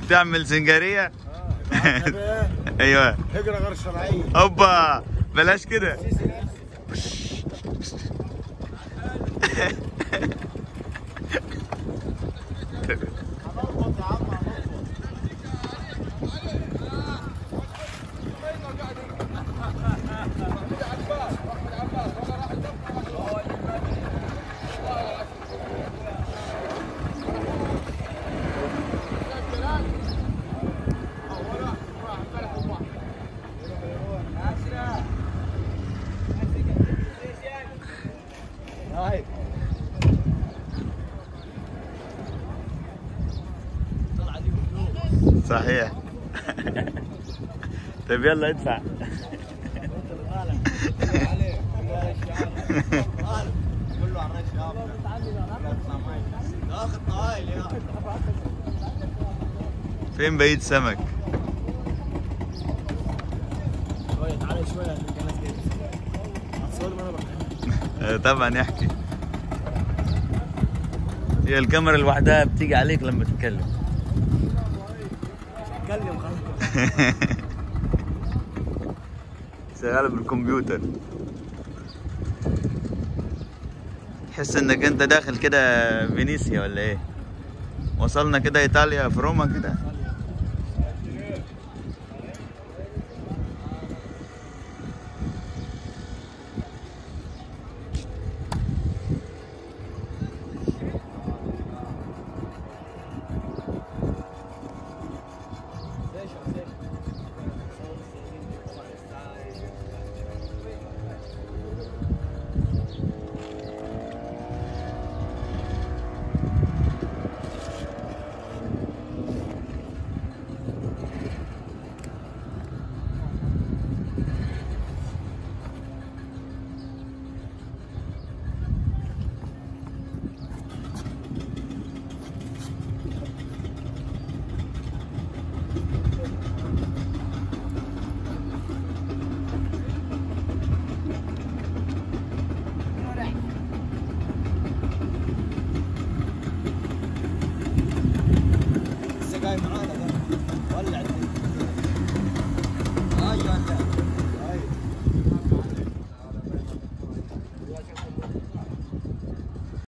بتعمل سنجاريه اه ايوه هجرة غير شرعية هوبا بلاش كده صحيح طيب يلا ادفع فين بقيت سمك شوية تعالى شوية هتلقى ناس جاية هتصور وانا بحكي آه، طبعا يحكي هي الكاميرا لوحدها بتيجي عليك لما تتكلم اتكلم خلاص شغالة بالكمبيوتر تحس انك انت داخل كده فينيسيا ولا ايه وصلنا كده ايطاليا في روما كده لسه جاي معانا